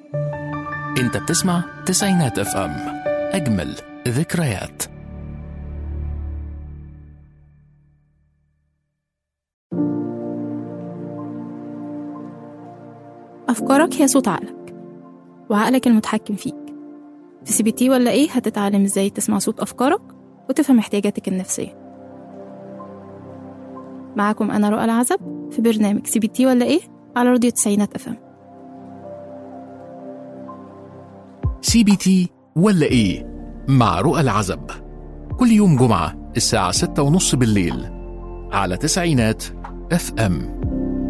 انت بتسمع تسعينات اف ام اجمل ذكريات أفكارك هي صوت عقلك وعقلك المتحكم فيك في سي بي تي ولا إيه هتتعلم إزاي تسمع صوت أفكارك وتفهم احتياجاتك النفسية معاكم أنا رؤى العزب في برنامج سي بي تي ولا إيه على راديو تسعينات أفهم سي بي تي ولا ايه مع رؤى العزب كل يوم جمعة الساعة ستة ونص بالليل على تسعينات اف ام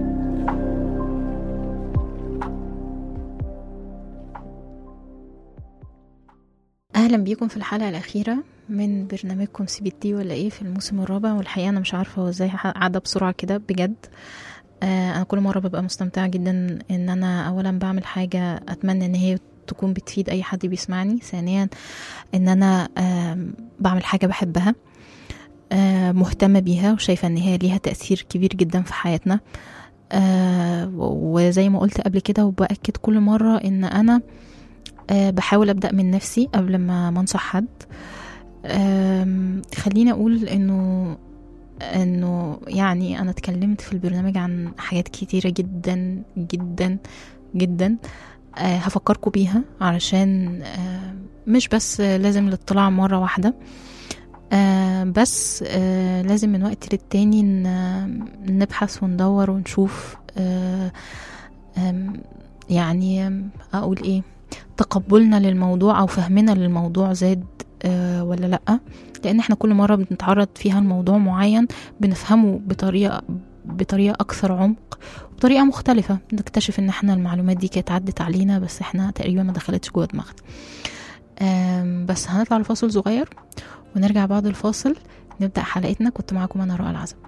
أهلا بيكم في الحلقة الأخيرة من برنامجكم سي بي تي ولا إيه في الموسم الرابع والحقيقة أنا مش عارفة هو إزاي عدى بسرعة كده بجد آه أنا كل مرة ببقى مستمتعة جدا إن أنا أولا بعمل حاجة أتمنى إن هي تكون بتفيد أي حد بيسمعني ثانيا إن أنا آه بعمل حاجة بحبها آه مهتمة بيها وشايفة إن هي ليها تأثير كبير جدا في حياتنا آه وزي ما قلت قبل كده وبأكد كل مرة إن أنا أه بحاول ابدا من نفسي قبل ما ما انصح حد خليني اقول انه انه يعني انا اتكلمت في البرنامج عن حاجات كتيره جدا جدا جدا أه هفكركم بيها علشان أه مش بس لازم الاطلاع مره واحده أه بس أه لازم من وقت للتاني نبحث وندور ونشوف أه يعني اقول ايه تقبلنا للموضوع او فهمنا للموضوع زاد آه ولا لا لان احنا كل مره بنتعرض فيها لموضوع معين بنفهمه بطريقه بطريقه اكثر عمق وبطريقه مختلفه نكتشف ان احنا المعلومات دي كانت عدت علينا بس احنا تقريبا ما دخلتش جوه دماغنا آه بس هنطلع لفاصل صغير ونرجع بعد الفاصل نبدا حلقتنا كنت معاكم انا رؤى العزب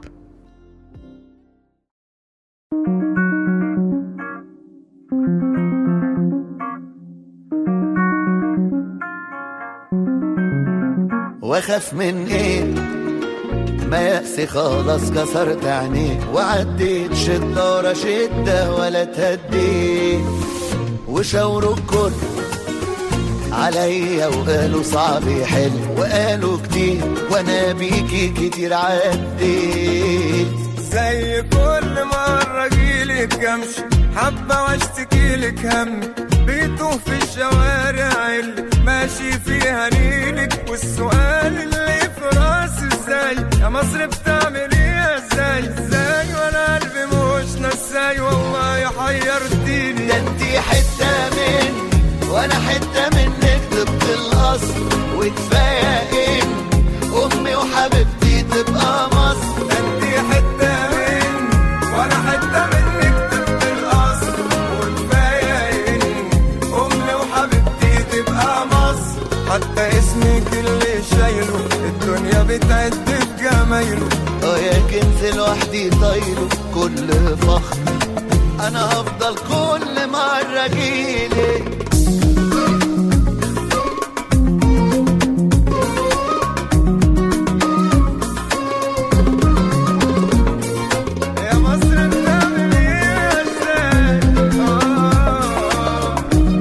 واخاف من ايه ما يأسي خلاص كسرت عينيه وعديت شدة ورا شدة ولا تهديت وشاوروا الكل عليا وقالوا صعب يحل وقالوا كتير وانا بيكي كتير عديت زي كل مرة جيلك امشي حبة واشتكي لك همي بيتوه في الشوارع اللي ماشي فيها نيلك والسؤال اللي في راسي ازاي يا مصر بتعمل ايه ازاي ازاي وانا قلبي مش نساي والله حيرتيني ده انتي حتة مني وانا حتة منك طبق الاصل وكفاية ان امي وحبيبتي تبقى مصر ده انتي حتة مني وانا حتة منك طبق الاصل وكفاية ان امي وحبيبتي تبقى مصر حتى اسمك اللي شايله الدنيا بتعد بجمايله اه يا كنز لوحدي طايله كل فخر انا هفضل كل مرة جيلك يا مصر بتعمل ايه ازاي آه.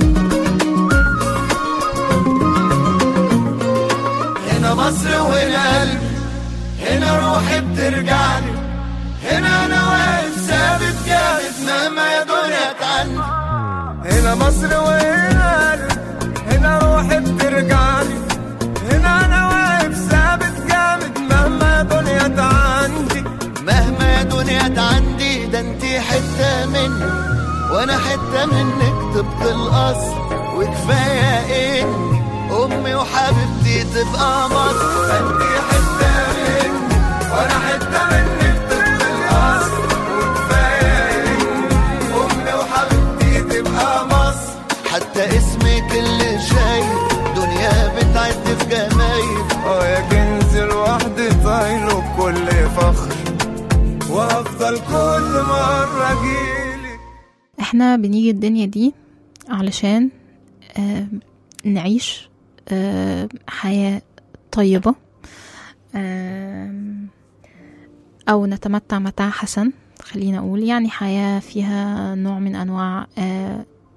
هنا مصر وهنا قلبي هنا روحي بترجعني هنا انا واقف ثابت جامد مهما يا دنيا تعني هنا مصر وهنا قلبي هنا روحي بترجعني هنا انا واقف ثابت جامد مهما يا دنيا تعندي مهما يا دنيا عندي ده انتي حتة مني وانا حتة منك طبق الاصل وكفاية اني امي وحبيبتي تبقى مصر انتي حتة مني وانا حتة منك طبق الاصل وكفاية اني امي وحبيبتي تبقى مصر حتى اسمك اللي شايل دنيا بتعد في جمايل اه يا كنز لوحدي طايله بكل فخر وافضل كل مرة اجيلك احنا بنيجي الدنيا دي علشان آه نعيش آه حياة طيبة آه أو نتمتع متاع حسن خلينا أقول يعني حياة فيها نوع من أنواع آه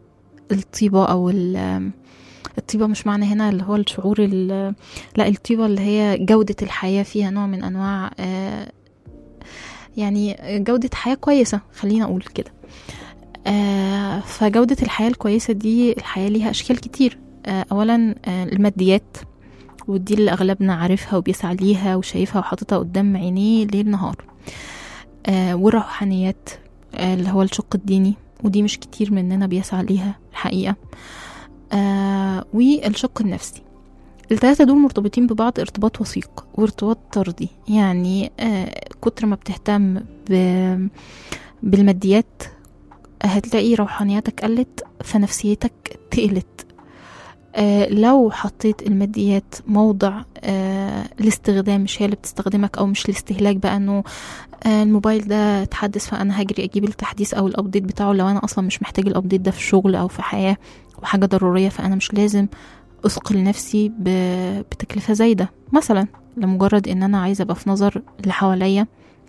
الطيبة أو ال- الطيبة مش معنى هنا اللي هو الشعور ال- لا الطيبة اللي هي جودة الحياة فيها نوع من أنواع آه، يعني جودة حياة كويسة خلينا أقول كده آه، فجودة الحياة الكويسة دي الحياة ليها أشكال كتير آه، أولا آه، الماديات ودي اللي أغلبنا عارفها وبيسعى ليها وشايفها وحاططها قدام عينيه ليل نهار آه، والروحانيات آه، اللي هو الشق الديني ودي مش كتير مننا بيسعى ليها الحقيقة آه، والشق النفسي التلاتة دول مرتبطين ببعض ارتباط وثيق وارتباط طردي يعني آه، كتر ما بتهتم ب- بالماديات هتلاقي روحانياتك قلت فنفسيتك تقلت آه لو حطيت الماديات موضع آه الاستخدام مش هي اللي بتستخدمك او مش الاستهلاك بقى انه آه الموبايل ده اتحدث فانا هجري اجيب التحديث او الابديت بتاعه لو انا اصلا مش محتاج الابديت ده في شغل او في حياه وحاجه ضروريه فانا مش لازم اثقل نفسي ب- بتكلفه زايده مثلا لمجرد ان انا عايزه ابقى في نظر اللي حواليا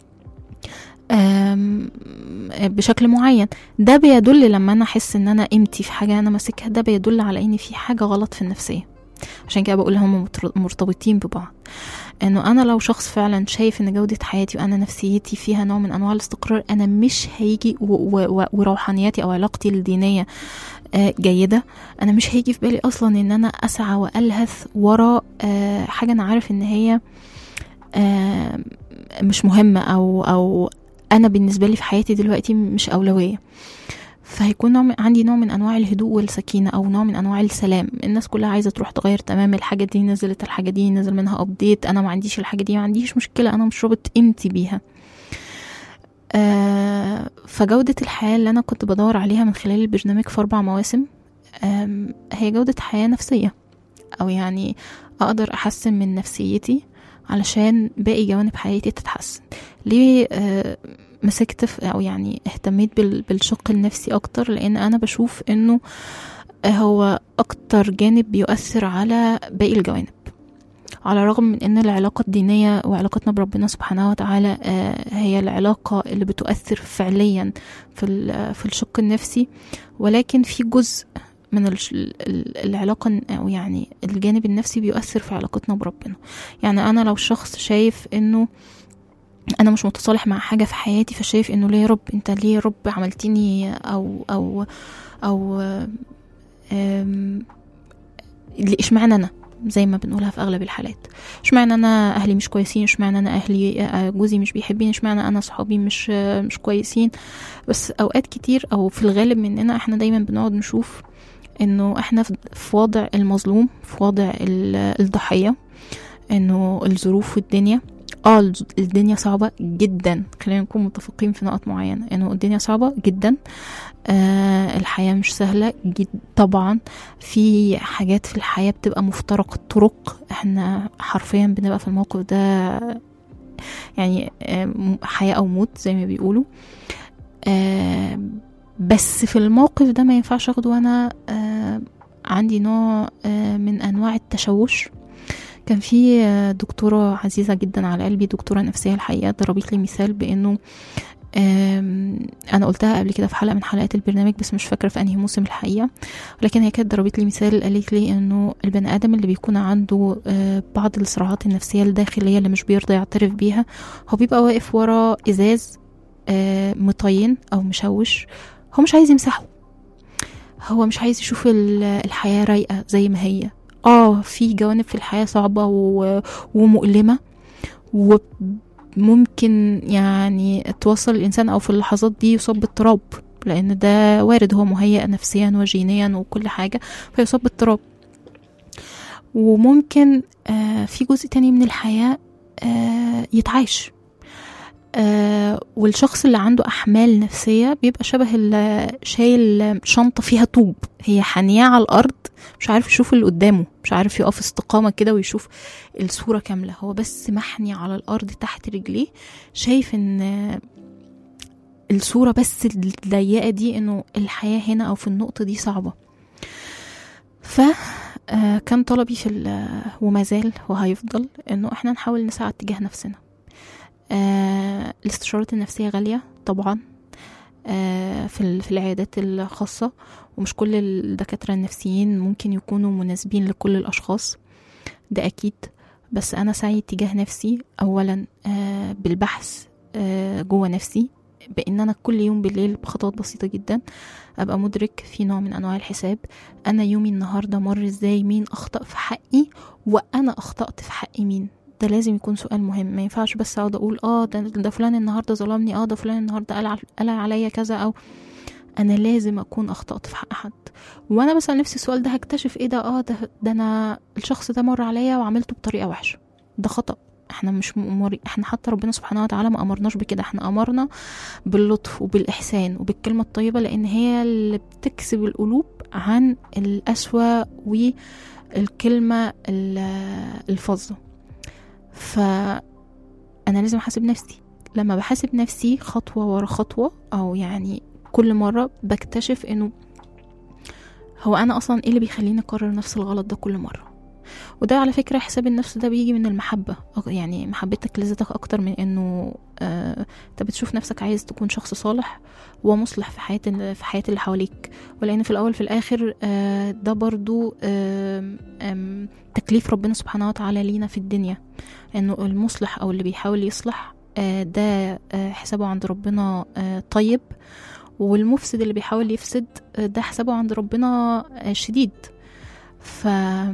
آم، بشكل معين ده بيدل لما انا احس ان انا قيمتي في حاجه انا ماسكها ده بيدل على ان في حاجه غلط في النفسيه عشان كده بقول هم متر- مرتبطين ببعض انه انا لو شخص فعلا شايف ان جوده حياتي وانا نفسيتي فيها نوع من انواع الاستقرار انا مش هيجي و- و- و- وروحانياتي او علاقتي الدينيه آه، جيده انا مش هيجي في بالي اصلا ان انا اسعى والهث ورا آه، حاجه انا عارف ان هي آه، مش مهمه او او انا بالنسبه لي في حياتي دلوقتي مش اولويه فهيكون نوع من عندي نوع من انواع الهدوء والسكينه او نوع من انواع السلام الناس كلها عايزه تروح تغير تمام الحاجه دي نزلت الحاجه دي نزل منها ابديت انا ما عنديش الحاجه دي ما عنديش مشكله انا مش رابط قيمتي بيها آه فجودة الحياة اللي أنا كنت بدور عليها من خلال البرنامج في أربع مواسم آم، هي جودة حياة نفسية أو يعني أقدر أحسن من نفسيتي علشان باقي جوانب حياتي تتحسن ليه آه مسكت في أو يعني اهتميت بال- بالشق النفسي أكتر لأن أنا بشوف إنه هو أكتر جانب بيؤثر على باقي الجوانب على الرغم من ان العلاقة الدينية وعلاقتنا بربنا سبحانه وتعالى آه، هي العلاقة اللي بتؤثر فعليا في ال- في الشق النفسي ولكن في جزء من الش- ال- ال- العلاقة أو يعني الجانب النفسي بيؤثر في علاقتنا بربنا يعني أنا لو شخص شايف إنه أنا مش متصالح مع حاجة في حياتي فشايف إنه ليه يا رب أنت ليه يا رب عملتني أو أو أو أم، ليه- اشمعنى أنا زي ما بنقولها في اغلب الحالات اشمعنى انا اهلي مش كويسين اشمعنى انا اهلي آه، جوزي مش بيحبني اشمعنى انا صحابي مش آه، مش كويسين بس اوقات كتير او في الغالب مننا احنا دايما بنقعد نشوف انه احنا في- في وضع المظلوم في وضع ال- الضحية انه الظروف والدنيا اه الز- الدنيا صعبة جدا خلينا نكون متفقين في نقط معينة انه الدنيا صعبة جدا آه الحياة مش سهلة جد طبعا في حاجات في الحياة بتبقى مفترق الطرق احنا حرفيا بنبقى في الموقف ده يعني آه، م- حياة أو موت زي ما بيقولوا آه، بس في الموقف ده ما ينفعش اخده وانا آه، عندي نوع آه، من انواع التشوش كان في آه، دكتورة عزيزة جدا على قلبي دكتورة نفسية الحقيقة ضربت لي مثال بانه آم، انا قلتها قبل كده في حلقه من حلقات البرنامج بس مش فاكره في انهي موسم الحقيقه ولكن هي كانت ضربت لي مثال قالت لي انه البني ادم اللي بيكون عنده آه، بعض الصراعات النفسيه الداخليه اللي مش بيرضى يعترف بيها هو بيبقى واقف ورا ازاز آه، مطين او مشوش هو مش عايز يمسحه هو مش عايز يشوف ال- الحياه رايقه زي ما هي اه في جوانب في الحياه صعبه و- ومؤلمه وممكن يعني توصل الانسان او في اللحظات دي يصاب باضطراب لان ده وارد هو مهيئ نفسيا وجينيا وكل حاجه فيصاب باضطراب وممكن آه في جزء تاني من الحياه آه يتعايش آه والشخص اللي عنده أحمال نفسية بيبقى شبه اللي شايل شنطة فيها طوب هي حنية على الأرض مش عارف يشوف اللي قدامه مش عارف يقف استقامة كده ويشوف الصورة كاملة هو بس محني على الأرض تحت رجليه شايف إن آه، الصورة بس الضيقة دي إنه الحياة هنا أو في النقطة دي صعبة ف آه، كان طلبي في ال- وما زال وهيفضل إنه إحنا نحاول نسعى تجاه نفسنا آه، الاستشارات النفسية غالية طبعا آه، في ال- في العيادات الخاصة ومش كل الدكاترة النفسيين ممكن يكونوا مناسبين لكل الأشخاص ده أكيد بس أنا سعي تجاه نفسي أولا آه، بالبحث آه، جوه نفسي بان انا كل يوم بالليل بخطوات بسيطه جدا ابقى مدرك في نوع من انواع الحساب انا يومي النهارده مر ازاي مين اخطا في حقي وانا اخطات في حق مين ده لازم يكون سؤال مهم ما ينفعش بس اقعد اقول اه ده, ده فلان النهارده ظلمني اه ده فلان النهارده قال ع- قال عليا كذا او انا لازم اكون اخطات في حق حد وانا بسال نفسي السؤال ده هكتشف ايه ده اه ده, ده انا الشخص ده مر عليا وعملته بطريقه وحشه ده خطا احنا مش مأمورين احنا حتى ربنا سبحانه وتعالى ما امرناش بكده احنا امرنا باللطف وبالاحسان وبالكلمه الطيبه لان هي اللي بتكسب القلوب عن القسوه والكلمه ال- الفظه فانا لازم احاسب نفسي لما بحاسب نفسي خطوه ورا خطوه او يعني كل مره بكتشف انه هو انا اصلا ايه اللي بيخليني اكرر نفس الغلط ده كل مره وده على فكرة حساب النفس ده بيجي من المحبة أك- يعني محبتك لذاتك أكتر من إنه آه، أنت بتشوف نفسك عايز تكون شخص صالح ومصلح في حياة ال- في حياة اللي حواليك ولأن في الأول في الآخر آه، ده برضو آم، آم، تكليف ربنا سبحانه وتعالى لينا في الدنيا إنه المصلح أو اللي بيحاول يصلح آه، ده آه، حسابه عند ربنا آه، طيب والمفسد اللي بيحاول يفسد آه، ده حسابه عند ربنا آه، شديد ف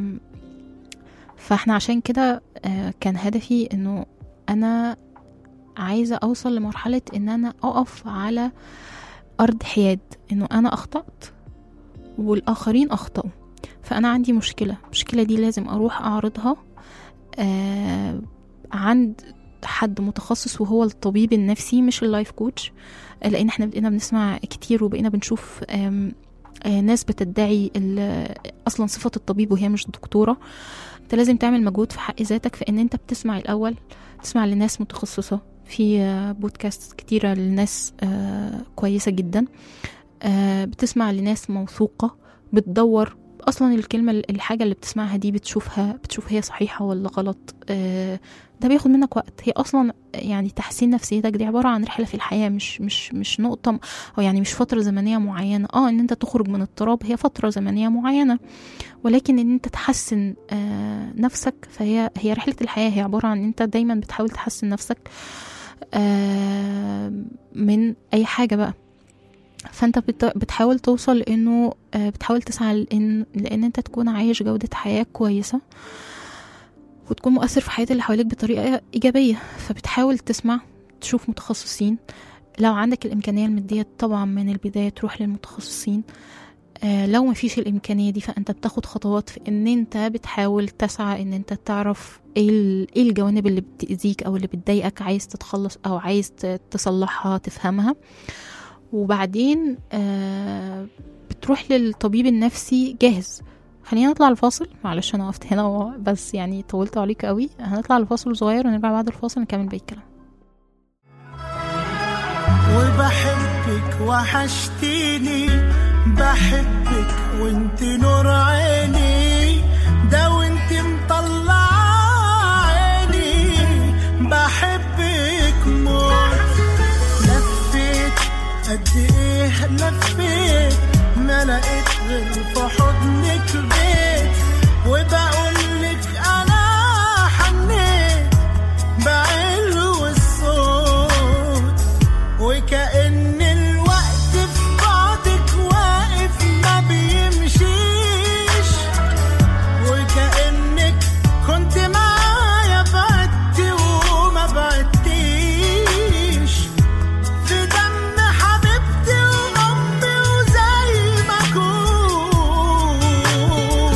فاحنا عشان كده آه، كان هدفي انه انا عايزة اوصل لمرحلة ان انا اقف على ارض حياد انه انا اخطأت والاخرين اخطأوا فانا عندي مشكلة المشكلة دي لازم اروح اعرضها آه عند حد متخصص وهو الطبيب النفسي مش اللايف كوتش لان احنا بقينا بنسمع كتير وبقينا بنشوف آم، آه، ناس بتدعي ال- اصلا صفة الطبيب وهي مش دكتورة انت لازم تعمل مجهود في حق ذاتك في ان انت بتسمع الاول تسمع لناس متخصصة في آه، بودكاست كتيرة لناس آه، كويسة جدا آه، بتسمع لناس موثوقة بتدور اصلا الكلمة الحاجة اللي بتسمعها دي بتشوفها بتشوف هي صحيحة ولا غلط آه، ده بياخد منك وقت هي اصلا يعني تحسين نفسيتك دي عبارة عن رحلة في الحياة مش مش مش نقطة او يعني مش فترة زمنية معينة اه ان انت تخرج من اضطراب هي فترة زمنية معينة ولكن ان انت تحسن آه، نفسك فهي هي رحله الحياه هي عباره عن ان انت دايما بتحاول تحسن نفسك آه، من اي حاجه بقى فانت بت- بتحاول توصل لانه آه، بتحاول تسعى لان لان انت تكون عايش جوده حياه كويسه وتكون مؤثر في حياه اللي حواليك بطريقه ايجابيه فبتحاول تسمع تشوف متخصصين لو عندك الامكانيه الماديه طبعا من البدايه تروح للمتخصصين آه، لو ما فيش الإمكانية دي فأنت بتاخد خطوات في إن أنت بتحاول تسعى إن أنت تعرف إيه ال- إيه الجوانب اللي بتأذيك أو اللي بتضايقك عايز تتخلص أو عايز ت- تصلحها تفهمها وبعدين آه، بتروح للطبيب النفسي جاهز خلينا نطلع الفاصل معلش انا وقفت هنا و- بس يعني طولت عليك قوي هنطلع الفاصل صغير ونرجع بعد الفاصل نكمل باقي الكلام وبحبك وحشتيني بحبك وانت نور عيني ده وانت مطلع عيني بحبك موت لفيت قد ايه لفيت ما لقيت غير في حضنك بيت وبقولك انا حنيت بعلو الصوت وكأن الوقت في بعدك واقف ما بيمشيش وكأنك كنت معايا بعدتي وما بعدتيش في دم حبيبتي وأمي وزي ما أكون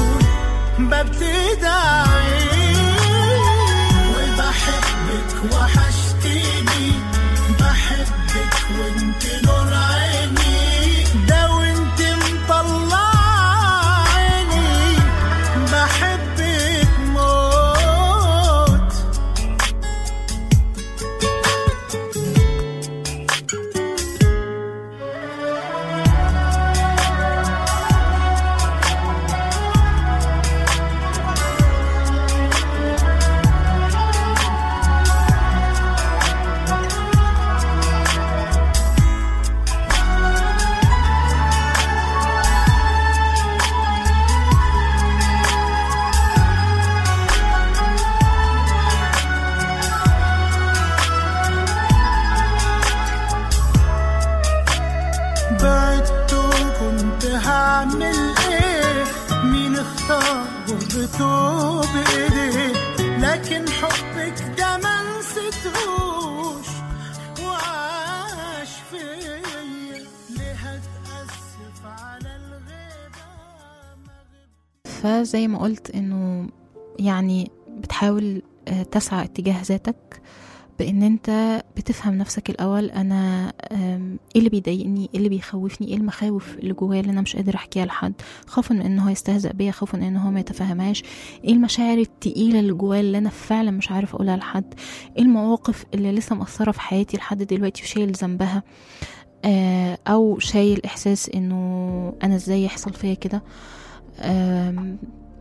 اعمل ايه مين اختار غربته بايديه لكن حبك ده ما نسيتهوش وعاش فيا ليه هتأسف على الغيبة ما غبت فزي ما قلت انه يعني بتحاول آه، تسعى اتجاه ذاتك بان انت بتفهم نفسك الاول انا آم، ايه اللي بيضايقني ايه اللي بيخوفني ايه المخاوف اللي جوايا اللي انا مش قادر احكيها لحد خوفا من ان هو يستهزأ بيا خوفا من ان هو ما يتفهمهاش ايه المشاعر التقيله اللي جوايا اللي انا فعلا مش عارف اقولها لحد ايه المواقف اللي لسه مأثره في حياتي لحد دلوقتي وشايل ذنبها آه، او شايل احساس انه انا ازاي يحصل فيا كده آم،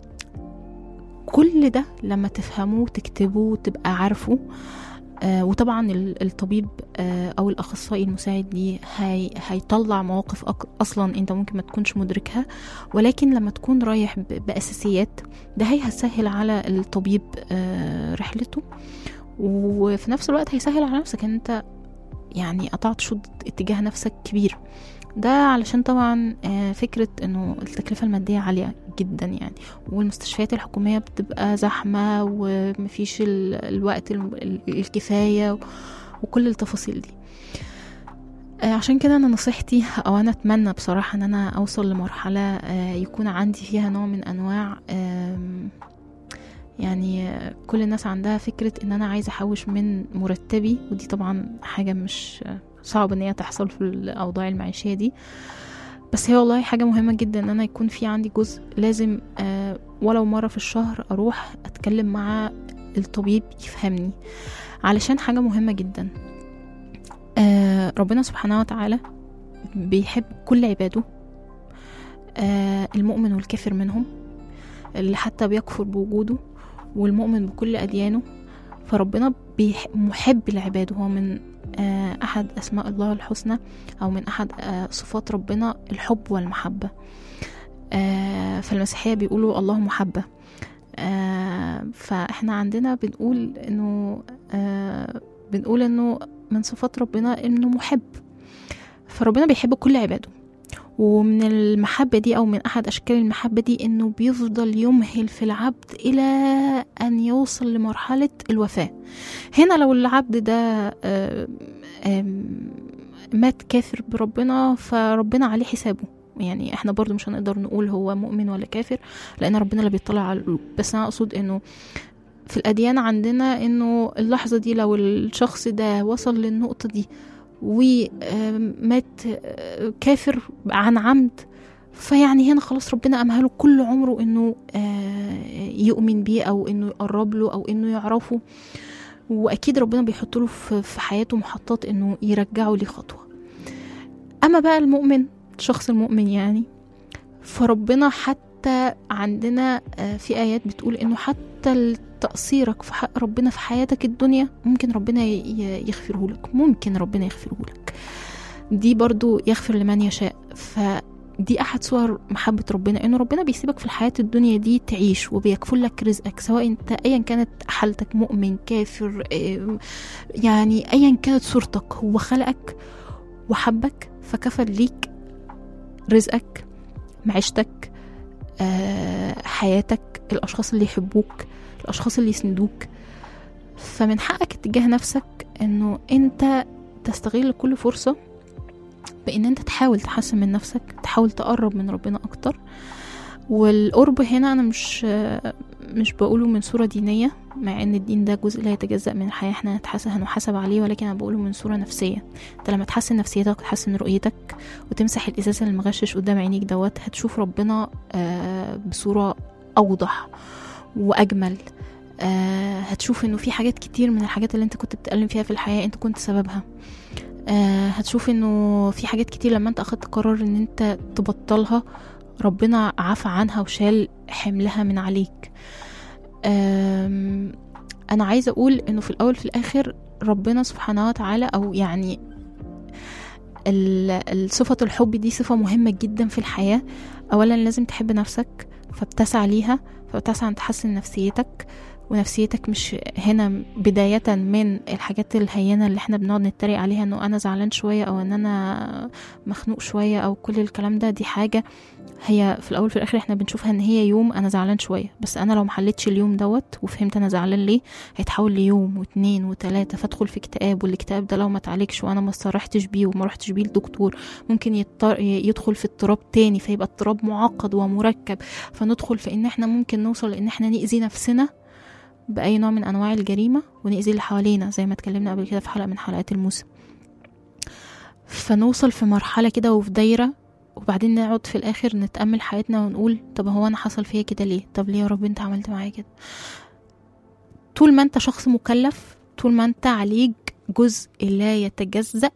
كل ده لما تفهمه وتكتبه وتبقى عارفه آه وطبعا ال- الطبيب آه او الاخصائي المساعد ليه هي هيطلع مواقف أك- اصلا انت ممكن ما تكونش مدركها ولكن لما تكون رايح ب- باساسيات ده هي هتسهل على الطبيب آه رحلته وفي نفس الوقت هيسهل على نفسك ان انت يعني قطعت شوط اتجاه نفسك كبير ده علشان طبعا آه، فكرة انه التكلفة المادية عالية جدا يعني والمستشفيات الحكومية بتبقى زحمة ومفيش ال- الوقت الم- ال- الكفاية وكل التفاصيل دي آه، عشان كده انا نصيحتي او انا اتمنى بصراحة ان انا اوصل لمرحلة آه، يكون عندي فيها نوع من انواع آم، يعني آه، كل الناس عندها فكرة ان انا عايزة احوش من مرتبي ودي طبعا حاجة مش آه، صعب ان هي تحصل في الاوضاع المعيشية دي بس هي والله حاجة مهمة جدا ان انا يكون في عندي جزء لازم آه، ولو مرة في الشهر اروح اتكلم مع الطبيب يفهمني علشان حاجة مهمة جدا آه، ربنا سبحانه وتعالى بيحب كل عباده آه، المؤمن والكافر منهم اللي حتى بيكفر بوجوده والمؤمن بكل أديانه فربنا بيح- محب لعباده هو من آه، أحد أسماء الله الحسنى أو من أحد آه، صفات ربنا الحب والمحبة آه، فالمسيحية بيقولوا الله محبة آه، فإحنا عندنا بنقول إنه آه، بنقول إنه من صفات ربنا إنه محب فربنا بيحب كل عباده ومن المحبة دي أو من أحد أشكال المحبة دي إنه بيفضل يمهل في العبد إلى أن يوصل لمرحلة الوفاة هنا لو العبد ده آه، آم، مات كافر بربنا فربنا عليه حسابه يعني احنا برضو مش هنقدر نقول هو مؤمن ولا كافر لأن ربنا اللي بيطلع على القلوب بس أنا أقصد إنه في الأديان عندنا إنه اللحظة دي لو الشخص ده وصل للنقطة دي ومات كافر عن عمد فيعني هنا خلاص ربنا أمهله كل عمره إنه آه، يؤمن بيه أو إنه يقرب له أو إنه يعرفه وأكيد ربنا بيحط له في في حياته محطات إنه يرجعه ليه خطوة أما بقى المؤمن الشخص المؤمن يعني فربنا حتى عندنا آه، في آيات بتقول إنه حتى تقصيرك في حق ربنا في حياتك الدنيا ممكن ربنا ي- ي- يغفره لك ممكن ربنا يغفره لك دي برضو يغفر لمن يشاء فدي أحد صور محبة ربنا إنه ربنا بيسيبك في الحياة الدنيا دي تعيش وبيكفل لك رزقك سواء أنت أيا كانت حالتك مؤمن كافر آم، يعني أيا كانت صورتك هو خلقك وحبك فكفل ليك رزقك معيشتك آه، حياتك الأشخاص اللي يحبوك الأشخاص اللي يسندوك فمن حقك اتجاه نفسك انه انت تستغل كل فرصة بان انت تحاول تحسن من نفسك تحاول تقرب من ربنا اكتر والقرب هنا انا مش مش بقوله من صورة دينية مع ان الدين ده جزء لا يتجزأ من الحياة احنا هنتحاسب هنحاسب عليه ولكن انا بقوله من صورة نفسية انت لما تحسن نفسيتك وتحسن رؤيتك وتمسح الازاز المغشش قدام عينيك دوت هتشوف ربنا آه، بصورة اوضح واجمل آه هتشوف انه في حاجات كتير من الحاجات اللي انت كنت بتتألم فيها في الحياة انت كنت سببها آه هتشوف انه في حاجات كتير لما انت اخدت قرار ان انت تبطلها ربنا عفى عنها وشال حملها من عليك آم، انا عايزه اقول انه في الاول في الاخر ربنا سبحانه وتعالى او يعني ال- صفة الحب دي صفة مهمة جدا في الحياة أولا لازم تحب نفسك فبتسعى ليها فبتسعى أن تحسن نفسيتك ونفسيتك مش هنا بداية من الحاجات الهينة اللي احنا بنقعد نتريق عليها انه انا زعلان شوية او ان انا مخنوق شوية او كل الكلام ده دي حاجة هي في الاول في الاخر احنا بنشوفها ان هي يوم انا زعلان شوية بس انا لو محلتش اليوم دوت وفهمت انا زعلان ليه هيتحول ليوم واتنين وتلاتة فادخل في اكتئاب والاكتئاب ده لو ما اتعالجش وانا ما صرحتش بيه وما رحتش بيه لدكتور ممكن يضطر يدخل في اضطراب تاني فيبقى اضطراب معقد ومركب فندخل في ان احنا ممكن نوصل ان احنا نأذي نفسنا بأي نوع من أنواع الجريمة ونأذي اللي حوالينا زي ما اتكلمنا قبل كده في حلقة من حلقات الموسم فنوصل في مرحلة كده وفي دايرة وبعدين نقعد في الآخر نتأمل حياتنا ونقول طب هو أنا حصل فيا كده ليه طب ليه يا رب أنت عملت معايا كده طول ما أنت شخص مكلف طول ما أنت عليك جزء لا يتجزأ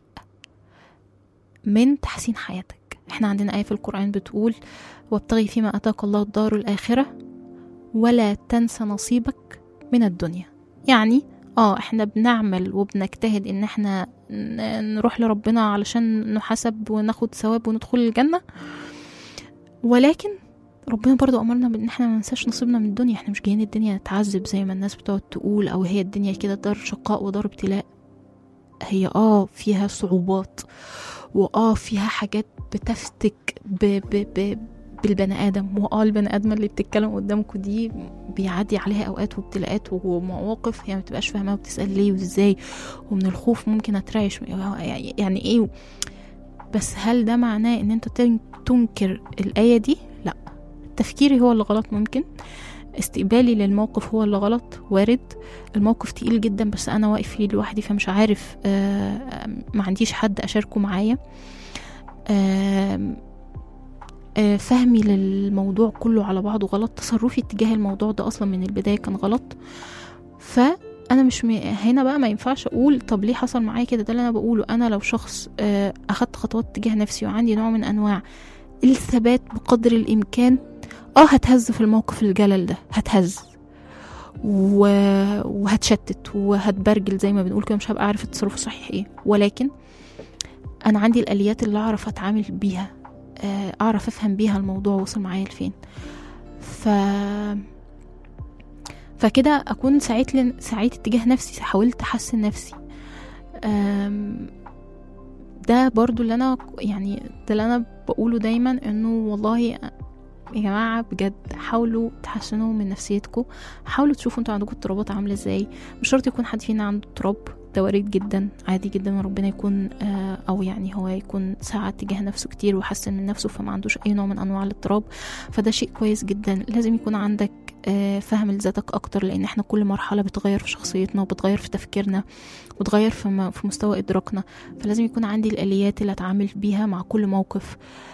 من تحسين حياتك احنا عندنا آية في القرآن بتقول وابتغي فيما أتاك الله الدار الآخرة ولا تنسى نصيبك من الدنيا يعني اه احنا بنعمل وبنجتهد ان احنا ن- نروح لربنا علشان نحاسب وناخد ثواب وندخل الجنة ولكن ربنا برضو امرنا بان احنا ما ننساش نصيبنا من الدنيا احنا مش جايين الدنيا نتعذب زي ما الناس بتقعد تقول او هي الدنيا كده دار شقاء ودار ابتلاء هي اه فيها صعوبات واه فيها حاجات بتفتك ب ب ب بالبني ادم واه البني ادم اللي بتتكلم قدامكم دي بيعدي عليها اوقات وابتلاءات ومواقف هي ما بتبقاش فاهمها وبتسال ليه وازاي ومن الخوف ممكن اترعش يعني ايه بس هل ده معناه ان انت تن- تنكر الايه دي لا تفكيري هو اللي غلط ممكن استقبالي للموقف هو اللي غلط وارد الموقف تقيل جدا بس انا واقف فيه لوحدي فمش عارف آه، ما عنديش حد اشاركه معايا آم، آه، فهمي للموضوع كله على بعضه غلط تصرفي اتجاه الموضوع ده اصلا من البدايه كان غلط فانا مش م... هنا بقى ما ينفعش اقول طب ليه حصل معايا كده ده اللي انا بقوله انا لو شخص آه، اخدت خطوات تجاه نفسي وعندي نوع من انواع الثبات بقدر الامكان اه هتهز في الموقف الجلل ده هتهز و... وهتشتت وهتبرجل زي ما بنقول كده مش هبقى عارف التصرف الصحيح ايه ولكن انا عندي الاليات اللي اعرف اتعامل بيها آه، اعرف افهم بيها الموضوع وصل معايا لفين ف فكده اكون سعيت لن... سعيت اتجاه نفسي حاولت احسن نفسي آم، ده برضو اللي انا يعني ده اللي انا بقوله دايما انه والله يا جماعة بجد حاولوا تحسنوا من نفسيتكم حاولوا تشوفوا انتوا عندكم اضطرابات عاملة ازاي مش شرط يكون حد فينا عنده اضطراب ده وارد جدا عادي جدا ربنا يكون آه او يعني هو يكون ساعد تجاه نفسه كتير وحسن من نفسه فما عندوش اي نوع من انواع الاضطراب فده شيء كويس جدا لازم يكون عندك آه فهم لذاتك اكتر لان احنا كل مرحله بتغير في شخصيتنا وبتغير في تفكيرنا وتغير في, م- في مستوى ادراكنا فلازم يكون عندي الاليات اللي اتعامل بيها مع كل موقف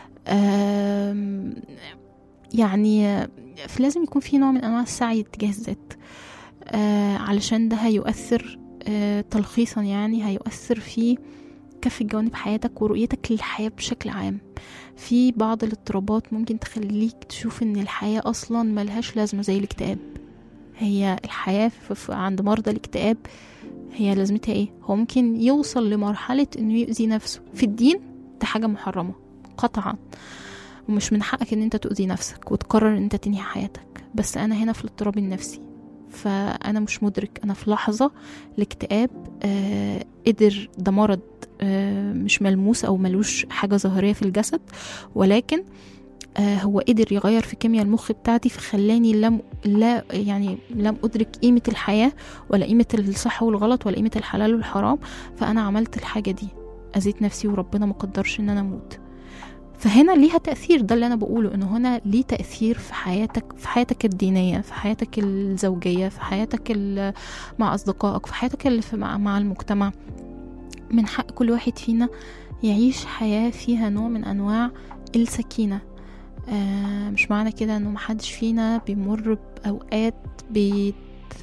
آم، يعني آه، لازم يكون في نوع من انواع السعي اتجاه الذات آه علشان ده هيؤثر آه تلخيصا يعني هيؤثر في كافة جوانب حياتك ورؤيتك للحياة بشكل عام في بعض الاضطرابات ممكن تخليك تشوف ان الحياة اصلا ملهاش لازمة زي الاكتئاب هي الحياة في في- عند مرضى الاكتئاب هي لازمتها ايه هو ممكن يوصل لمرحلة انه يؤذي نفسه في الدين ده حاجة محرمة قطعا ومش من حقك ان انت تؤذي نفسك وتقرر ان انت تنهي حياتك بس انا هنا في الاضطراب النفسي فانا مش مدرك انا في لحظة الاكتئاب آه قدر ده مرض آه مش ملموس او ملوش حاجة ظاهرية في الجسد ولكن آه هو قدر يغير في كيمياء المخ بتاعتي فخلاني لم لا يعني لم ادرك قيمة الحياة ولا قيمة الصح والغلط ولا قيمة الحلال والحرام فانا عملت الحاجة دي اذيت نفسي وربنا مقدرش ان انا اموت فهنا ليها تأثير ده اللي أنا بقوله إنه هنا ليه تأثير في حياتك في حياتك الدينية في حياتك الزوجية في حياتك ال- مع أصدقائك في حياتك اللي في مع, مع المجتمع من حق كل واحد فينا يعيش حياة فيها نوع من أنواع السكينة آه مش معنى كده إنه محدش فينا بيمر بأوقات بيت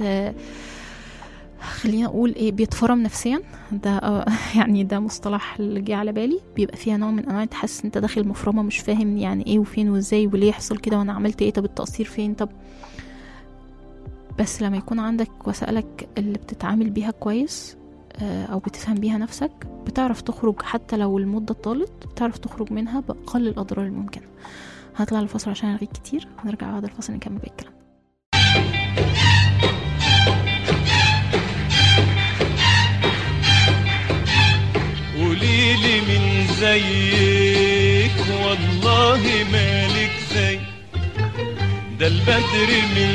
خلينا اقول ايه بيتفرم نفسيا ده آه، يعني ده مصطلح اللي جه على بالي بيبقى فيها نوع من انواع انت حاسس انت داخل مفرمه مش فاهم يعني ايه وفين وازاي وليه يحصل كده وانا عملت ايه طب التقصير فين طب بس لما يكون عندك وسائلك اللي بتتعامل بيها كويس آه، او بتفهم بيها نفسك بتعرف تخرج حتى لو المدة طالت بتعرف تخرج منها بأقل الأضرار الممكنة هطلع الفصل عشان ألغيك كتير ونرجع بعد الفصل نكمل باقي الكلام قوليلي من زيك والله مالك زي ده البدر من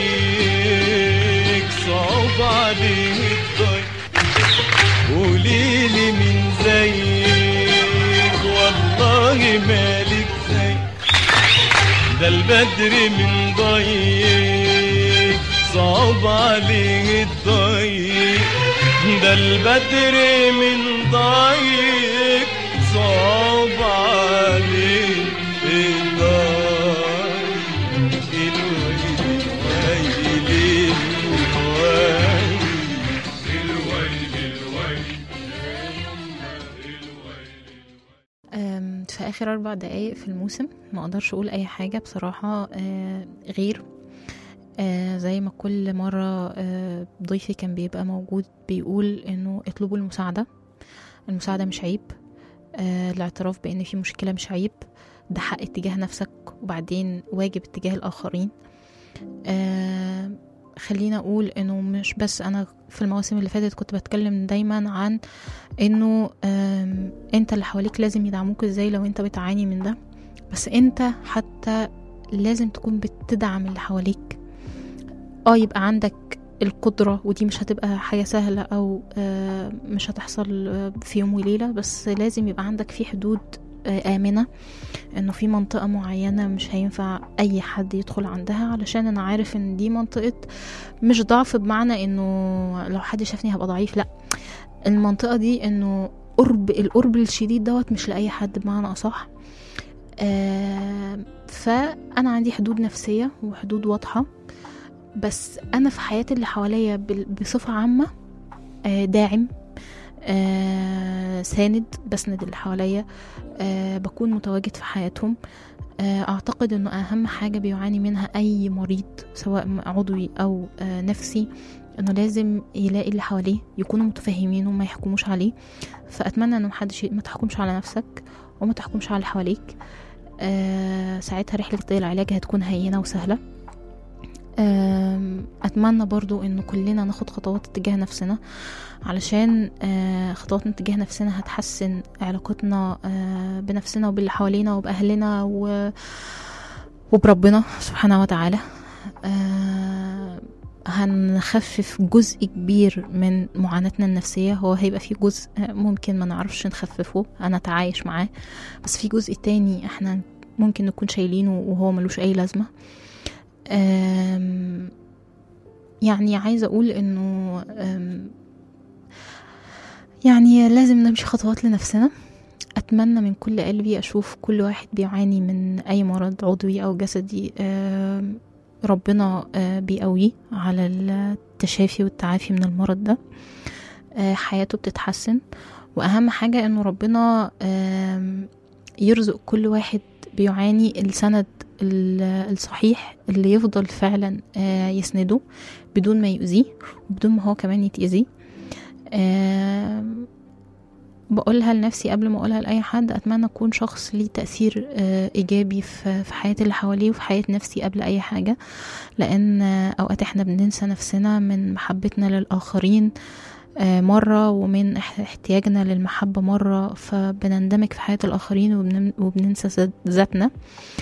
ضيق صعب عليه الضيق قوليلي من زيك والله مالك زي ده البدر من ضيق صعب عليه الضيق ده البدر من ضيق صعب عليه الضيق الويل الويل الويل الويل أم، في اخر اربع دقايق في الموسم ما اقدرش اقول اي حاجه بصراحه آه، غير آه، زي ما كل مره آه، ضيفي كان بيبقى موجود بيقول انه اطلبوا المساعده المساعده مش عيب آه، الاعتراف بان في مشكله مش عيب ده حق اتجاه نفسك وبعدين واجب اتجاه الاخرين آه، خلينا اقول انه مش بس انا في المواسم اللي فاتت كنت بتكلم دايما عن انه آم، انت اللي حواليك لازم يدعموك ازاي لو انت بتعاني من ده بس انت حتى لازم تكون بتدعم اللي حواليك اه يبقى عندك القدرة ودي مش هتبقى حاجة سهلة أو آه، مش هتحصل آه، في يوم وليلة بس لازم يبقى عندك في حدود آه، آمنة إنه في منطقة معينة مش هينفع أي حد يدخل عندها علشان أنا عارف إن دي منطقة مش ضعف بمعنى إنه لو حد شافني هبقى ضعيف لأ المنطقة دي إنه قرب القرب الشديد دوت مش لأي حد بمعنى أصح آه فأنا عندي حدود نفسية وحدود واضحة بس أنا في حياتي اللي حواليا بال- بصفة عامة آه داعم آه ساند بسند اللي حواليا آه بكون متواجد في حياتهم آه أعتقد أنه أهم حاجة بيعاني منها أي مريض سواء عضوي أو آه نفسي انه لازم يلاقي اللي حواليه يكونوا متفهمين وما يحكموش عليه فاتمنى انه محدش ما تحكمش على نفسك وما تحكمش على اللي حواليك آه ساعتها رحلة العلاج هتكون هينة وسهلة آم، أتمنى برضو إنه كلنا ناخد خطوات اتجاه نفسنا علشان آه، خطواتنا اتجاه نفسنا هتحسن علاقتنا آه، بنفسنا وباللي حوالينا وبأهلنا و... وبربنا سبحانه وتعالى آه، هنخفف جزء كبير من معاناتنا النفسية هو هيبقى في جزء آه، ممكن ما نعرفش نخففه أنا أتعايش معاه بس في جزء تاني احنا ممكن نكون شايلينه وهو ملوش أي لازمة آم، يعني عايزة أقول إنه آم، يعني لازم نمشي خطوات لنفسنا أتمنى من كل قلبي أشوف كل واحد بيعاني من أي مرض عضوي أو جسدي آم، ربنا آه، بيقويه على التشافي والتعافي من المرض ده آه، حياته بتتحسن وأهم حاجة إنه ربنا آم، يرزق كل واحد بيعاني السند ال- الصحيح اللي يفضل فعلا آه، يسنده بدون ما يؤذيه وبدون ما هو كمان يتأذي آم، بقولها لنفسي قبل ما اقولها لاي حد اتمنى اكون شخص ليه تاثير آه، ايجابي في في حياه اللي حواليه وفي حياه نفسي قبل اي حاجه لان آه، اوقات احنا بننسى نفسنا من محبتنا للاخرين آه، مرة ومن اح- احتياجنا للمحبة مرة فبنندمج في حياة الآخرين وبنم- وبننسى ذات- ذاتنا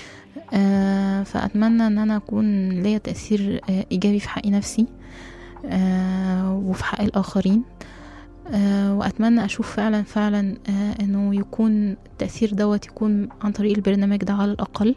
آه، فأتمنى أن أنا أكون ليا تأثير آه، إيجابي في حق نفسي آه، وفي حق الآخرين آه، وأتمنى أشوف فعلا فعلا آه، أنه يكون التأثير دوت يكون عن طريق البرنامج ده على الأقل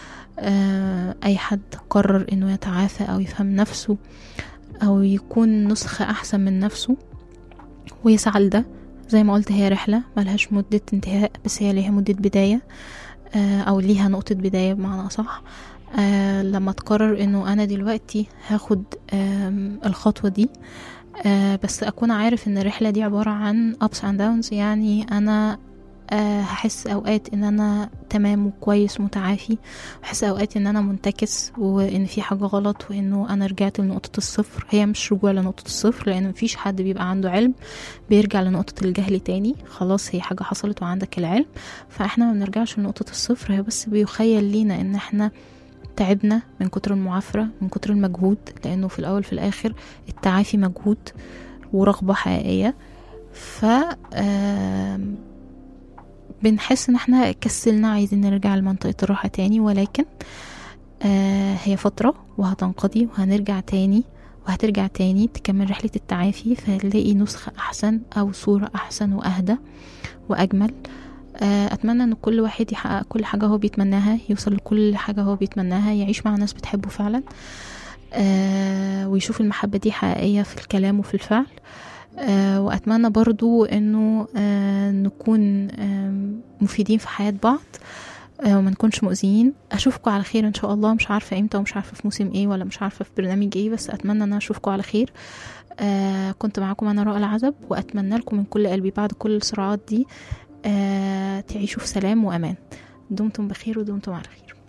آه، أي حد قرر أنه يتعافى أو يفهم نفسه أو يكون نسخة أحسن من نفسه ويسعى لده زي ما قلت هي رحلة ملهاش مدة انتهاء بس هي ليها مدة بداية آه، أو ليها نقطة بداية بمعنى أصح آه، لما تقرر انه انا دلوقتي هاخد آم، الخطوة دي آه، بس اكون عارف ان الرحلة دي عبارة عن ups and downs يعني انا آه، هحس اوقات ان انا تمام وكويس متعافي وحس اوقات ان انا منتكس وان في حاجة غلط وانه انا رجعت لنقطة الصفر هي مش رجوع لنقطة الصفر لان مفيش حد بيبقى عنده علم بيرجع لنقطة الجهل تاني خلاص هي حاجة حصلت وعندك العلم فاحنا ما بنرجعش لنقطة الصفر هي بس بيخيل لينا ان احنا تعبنا من كتر المعافرة من كتر المجهود لأنه في الأول في الآخر التعافي مجهود ورغبة حقيقية ف آم، بنحس ان احنا كسلنا عايزين نرجع لمنطقة الراحة تاني ولكن آه هي فترة وهتنقضي وهنرجع تاني وهترجع تاني تكمل رحلة التعافي فنلاقي نسخة أحسن أو صورة أحسن وأهدى وأجمل آه، أتمنى إن كل واحد يحقق كل حاجة هو بيتمناها يوصل لكل حاجة هو بيتمناها يعيش مع ناس بتحبه فعلا آه، ويشوف المحبة دي حقيقية في الكلام وفي الفعل آه، وأتمنى برضو إنه آه، نكون آم، مفيدين في حياة بعض آه، وما نكونش مؤذيين اشوفكم على خير ان شاء الله مش عارفه امتى ومش عارفه في موسم ايه ولا مش عارفه في برنامج ايه بس اتمنى ان انا اشوفكم على خير آه كنت معاكم انا رؤى العزب واتمنى لكم من كل قلبي بعد كل الصراعات دي آه تعيشوا في سلام وامان دمتم بخير ودمتم على خير